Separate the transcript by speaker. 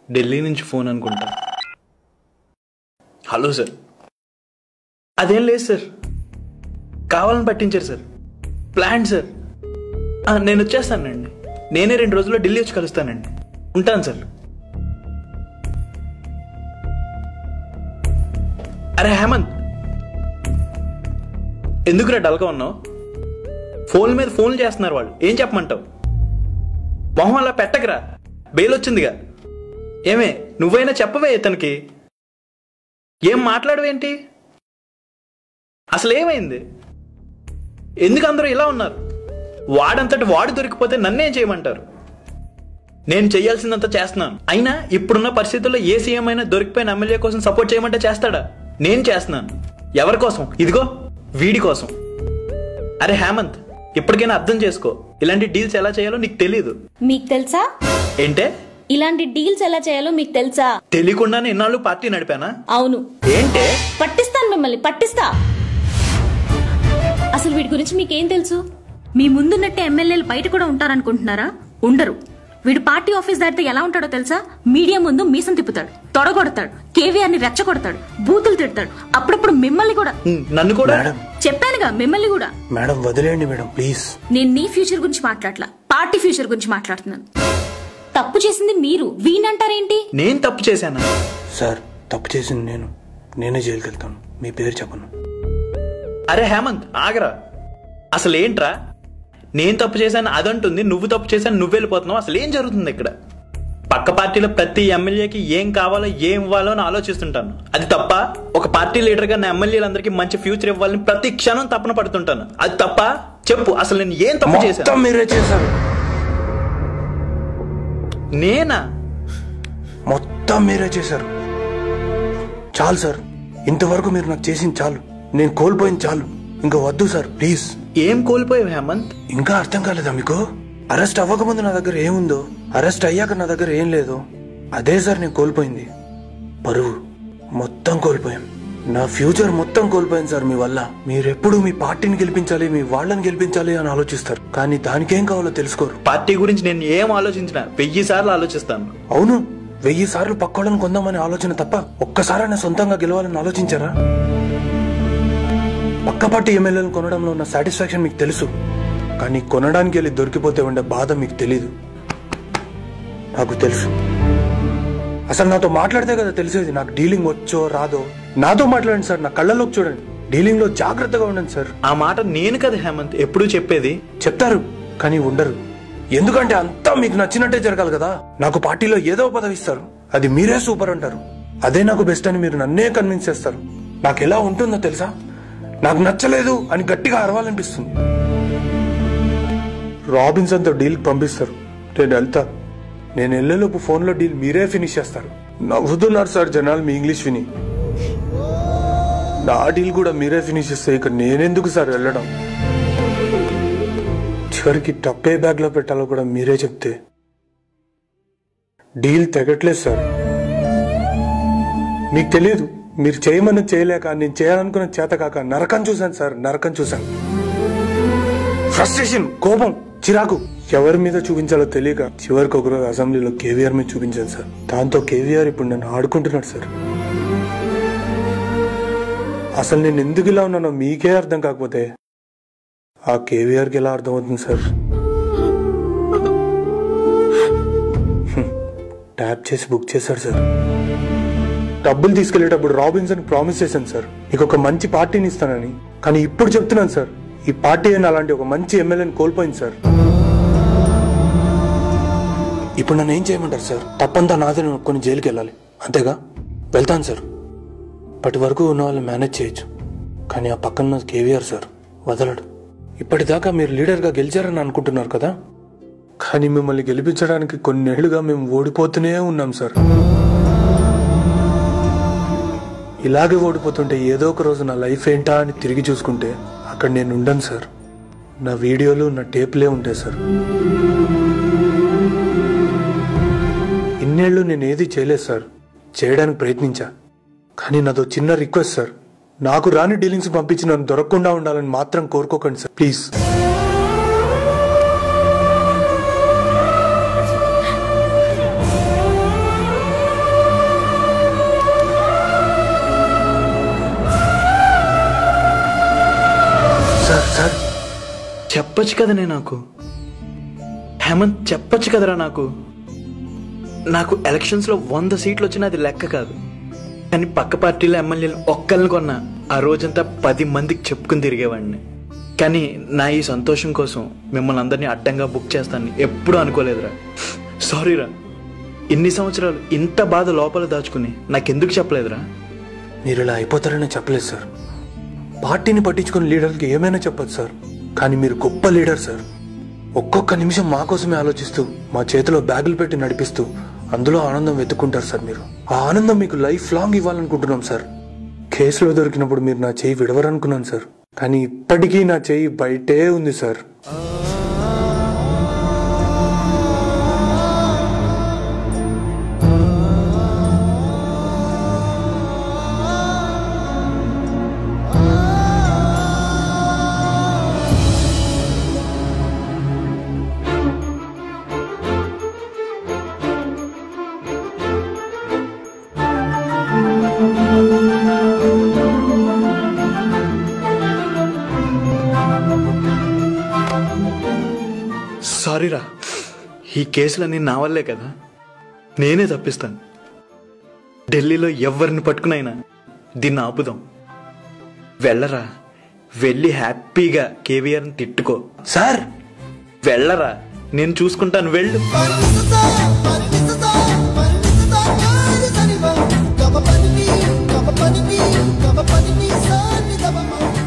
Speaker 1: ఢిల్లీ నుంచి ఫోన్ అనుకుంటా hello sir అదేం లేదు సార్ కావాలని పట్టించారు సార్ ప్లాన్ సార్ ఆ, నేను వచ్చేస్తానండి నేనే రెండు రోజుల్లో ఢిల్లీ వచ్చి కలుస్తానండి ఉంటాను సార్ అరే హేమంత్ ఎందుకురా డల్గా ఉన్నావు ఫోన్ మీద ఫోన్లు చేస్తున్నారు వాళ్ళు ఏం చెప్పమంటావు మొహం అలా పెట్టకరా బెయిల్ వచ్చిందిగా ఏమే నువ్వైనా చెప్పవే ఇతనికి ఏం మాట్లాడవేంటి అసలు ఏమైంది ఎందుకు అందరూ ఇలా ఉన్నారు వాడంతటి వాడు దొరికిపోతే నన్నేం చేయమంటారు నేను చేయాల్సిందంతా చేస్తున్నాను అయినా ఇప్పుడున్న పరిస్థితుల్లో ఏ సీఎం అయినా దొరికిపోయిన ఎమ్మెల్యే కోసం సపోర్ట్ చేయమంటే చేస్తాడా నేను చేస్తున్నాను ఎవరి కోసం ఇదిగో వీడి కోసం అరే హేమంత్ ఇప్పటికైనా అర్థం చేసుకో ఇలాంటి డీల్స్ ఎలా చేయాలో నీకు తెలియదు
Speaker 2: మీకు తెలుసా
Speaker 1: ఏంటే
Speaker 2: ఇలాంటి డీల్స్ ఎలా చేయాలో మీకు తెలుసా
Speaker 1: తెలియకుండానే ఇన్నాళ్ళు పార్టీ నడిపానా
Speaker 2: అవును
Speaker 1: ఏంటే
Speaker 2: పట్టిస్తాను మిమ్మల్ని పట్టిస్తా అసలు వీడి గురించి మీకేం తెలుసు మీ ముందున్నట్టే ఎమ్మెల్యేలు బయట కూడా ఉంటారనుకుంటున్నారా ఉండరు వీడు పార్టీ ఆఫీస్ దాటితే ఎలా ఉంటాడో తెలుసా మీడియా ముందు మీసం తిప్పుతాడు తొడగొడతాడు కేవీఆర్ ని రెచ్చగొడతాడు బూతులు తిడతాడు అప్పుడప్పుడు మిమ్మల్ని కూడా
Speaker 1: ఉమ్, నన్ను కూడా
Speaker 3: మేడం
Speaker 2: చెప్పానుగా మిమ్మల్ని కూడా
Speaker 3: మేడం వదిలేయండి మేడం ప్లీజ్
Speaker 2: నేను నీ ఫ్యూచర్ గురించి మాట్లాడలా పార్టీ ఫ్యూచర్ గురించి మాట్లాడుతున్నాను తప్పు చేసింది మీరు వీణంటారేంటి
Speaker 1: నేను తప్పు చేశాను
Speaker 3: సార్ తప్పు చేసింది నేను నేనే జైలుకి వెళ్తాను మీ పేరు చెప్పను
Speaker 1: అరే హేమంత్ ఆగరా అసలు ఏంట్రా నేను తప్పు చేశాను అదంటుంది నువ్వు తప్పు చేశాను నువ్వు వెళ్ళిపోతున్నావు అసలు ఏం జరుగుతుంది ఇక్కడ పక్క పార్టీలో ప్రతి ఎమ్మెల్యేకి ఏం కావాలో ఏం ఇవ్వాలో అని ఆలోచిస్తుంటాను అది తప్ప ఒక పార్టీ లీడర్గా నా ఎమ్మెల్యేలందరికీ మంచి ఫ్యూచర్ ఇవ్వాలని ప్రతి క్షణం తప్పన పడుతుంటాను అది తప్ప చెప్పు అసలు నేను ఏం తప్పు
Speaker 3: మొత్తం
Speaker 1: చేశాను
Speaker 3: మీరే చేశారు
Speaker 1: నేనా
Speaker 3: మొత్తం మీరే చేశారు చాలు సార్ ఇంతవరకు మీరు నాకు చేసింది చాలు నేను కోల్పోయింది చాలు ఇంకా వద్దు సార్ ప్లీజ్
Speaker 1: ఏం కోల్పోయావు హేమంత్
Speaker 3: ఇంకా అర్థం కాలేదా మీకు అరెస్ట్ అవ్వకముందు నా దగ్గర ఏముందో అరెస్ట్ అయ్యాక నా దగ్గర ఏం లేదు అదే సార్ నేను కోల్పోయింది పరువు మొత్తం కోల్పోయాం నా ఫ్యూచర్ మొత్తం కోల్పోయింది సార్ మీ వల్ల మీరెప్పుడు మీ పార్టీని గెలిపించాలి మీ వాళ్ళని గెలిపించాలి అని ఆలోచిస్తారు కానీ దానికేం కావాలో తెలుసుకోరు
Speaker 1: పార్టీ గురించి నేను ఏం ఆలోచించినా వెయ్యి సార్లు ఆలోచిస్తాను
Speaker 3: అవును వెయ్యి సార్లు పక్కోళ్ళని కొందామనే ఆలోచన తప్ప ఒక్కసారైనా సొంతంగా గెలవాలని ఆలోచించారా పక్క పార్టీ ఎమ్మెల్యేలను కొనడంలో ఉన్న సాటిస్ఫాక్షన్ మీకు తెలుసు కానీ కొనడానికి వెళ్ళి దొరికిపోతే ఉండే బాధ మీకు తెలీదు నాకు తెలుసు అసలు నాతో మాట్లాడితే కదా తెలిసేది నాకు డీలింగ్ వచ్చో రాదో నాతో మాట్లాడండి సార్ నా కళ్ళలోకి చూడండి డీలింగ్ లో జాగ్రత్తగా ఉండండి సార్
Speaker 1: ఆ మాట నేను కదా హేమంత్ ఎప్పుడూ చెప్పేది
Speaker 3: చెప్తారు కానీ ఉండరు ఎందుకంటే అంతా మీకు నచ్చినట్టే జరగాలి కదా నాకు పార్టీలో ఏదో పదవి ఇస్తారు అది మీరే సూపర్ అంటారు అదే నాకు బెస్ట్ అని మీరు నన్నే కన్విన్స్ చేస్తారు నాకు ఎలా ఉంటుందో తెలుసా నాకు నచ్చలేదు అని గట్టిగా అరవాలనిపిస్తుంది రాబిన్సన్ తో డీల్ పంపిస్తారు నేను వెళ్తా నేను వెళ్ళేలోపు ఫోన్లో డీల్ మీరే ఫినిష్ చేస్తారు నవ్వుతున్నారు సార్ జనాలు మీ ఇంగ్లీష్ విని నా డీల్ కూడా మీరే ఫినిష్ చేస్తే ఇక నేనెందుకు సార్ వెళ్ళడం చివరికి టప్పే బ్యాగ్ లో పెట్టాలో కూడా మీరే చెప్తే డీల్ తెగట్లేదు సార్ మీకు తెలియదు మీరు చేయమని చేయలేక నేను చేయాలనుకున్న చేత కాక నరకం చూశాను సార్ నరకం చూశాను ఫ్రస్ట్రేషన్ కోపం చిరాకు ఎవరి మీద చూపించాలో తెలియక చివరికి ఒకరోజు అసెంబ్లీలో కేవీఆర్ మీద చూపించాను సార్ దాంతో కేవీఆర్ ఇప్పుడు నన్ను ఆడుకుంటున్నాడు సార్ అసలు నేను ఎందుకు ఇలా ఉన్నానో మీకే అర్థం కాకపోతే ఆ కేవీఆర్కి ఎలా అర్థమవుతుంది సార్ హ్మ్. ట్యాప్ చేసి బుక్ చేశారు సార్ డబ్బులు తీసుకెళ్లేటప్పుడు రాబిన్సన్ ప్రామిస్ చేశాను సార్ నీకు ఒక మంచి పార్టీని ఇస్తానని కానీ ఇప్పుడు చెప్తున్నాను సార్ ఈ పార్టీ అయిన అలాంటి ఒక మంచి ఎమ్మెల్యేని కోల్పోయింది సార్ ఇప్పుడు నన్ను ఏం చేయమంటారు సార్ తప్పంతా నాదే కొన్ని జైలుకి వెళ్ళాలి అంతేగా వెళ్తాను సార్ ఇప్పటి వరకు ఉన్న వాళ్ళు మేనేజ్ చేయొచ్చు కానీ ఆ పక్కన ఉన్న కేవీఆర్ సార్ వదలడు ఇప్పటిదాకా మీరు లీడర్గా గెలిచారని అనుకుంటున్నారు కదా కానీ మిమ్మల్ని గెలిపించడానికి కొన్నేళ్లుగా మేము ఓడిపోతూనే ఉన్నాం సార్ ఇలాగే ఓడిపోతుంటే ఏదో ఒక రోజు నా లైఫ్ ఏంటా అని తిరిగి చూసుకుంటే అక్కడ నేను ఉండను సార్ నా వీడియోలు నా టేపులే ఉంటాయి సార్ ఇన్నేళ్ళు నేను ఏది చేయలేదు సార్ చేయడానికి ప్రయత్నించా కానీ నాదో చిన్న రిక్వెస్ట్ సార్ నాకు రాని డీలింగ్స్ పంపించి నన్ను దొరకకుండా ఉండాలని మాత్రం కోరుకోకండి సార్ ప్లీజ్
Speaker 1: చెప్పొచ్చు కదనే నాకు హేమంత్ చెప్పొచ్చు కదరా నాకు నాకు ఎలక్షన్స్ లో వంద సీట్లు వచ్చినా అది లెక్క కాదు కానీ పక్క పార్టీలో ఎమ్మెల్యేలు ఒక్కరిని కొన్నా ఆ రోజంతా పది మందికి చెప్పుకుని తిరిగేవాడిని కానీ నా ఈ సంతోషం కోసం మిమ్మల్ని అందరినీ అడ్డంగా బుక్ చేస్తానని ఎప్పుడూ అనుకోలేదురా సారీరా ఇన్ని సంవత్సరాలు ఇంత బాధ లోపల దాచుకుని నాకెందుకు చెప్పలేదురా
Speaker 3: మీరు ఇలా అయిపోతారని చెప్పలేదు సార్ పార్టీని పట్టించుకుని లీడర్కి ఏమైనా చెప్పొచ్చు సార్ కానీ మీరు గొప్ప లీడర్ సార్ ఒక్కొక్క నిమిషం మా కోసమే ఆలోచిస్తూ మా చేతిలో బ్యాగులు పెట్టి నడిపిస్తూ అందులో ఆనందం వెతుక్కుంటారు సార్ మీరు ఆ ఆనందం మీకు లైఫ్ లాంగ్ ఇవ్వాలనుకుంటున్నాం సార్ కేసులో దొరికినప్పుడు మీరు నా చేయి విడవరనుకున్నాను సార్ కానీ ఇప్పటికీ నా చేయి బయటే ఉంది సార్
Speaker 1: సారీరా ఈ కేసులన్నీ నా వల్లే కదా నేనే తప్పిస్తాను ఢిల్లీలో ఎవరిని పట్టుకునైనా దీన్ని ఆపుదాం వెళ్ళరా వెళ్ళి హ్యాపీగా కేవీఆర్ని తిట్టుకో
Speaker 3: సార్
Speaker 1: వెళ్ళరా నేను చూసుకుంటాను వెళ్ళు
Speaker 4: Come on,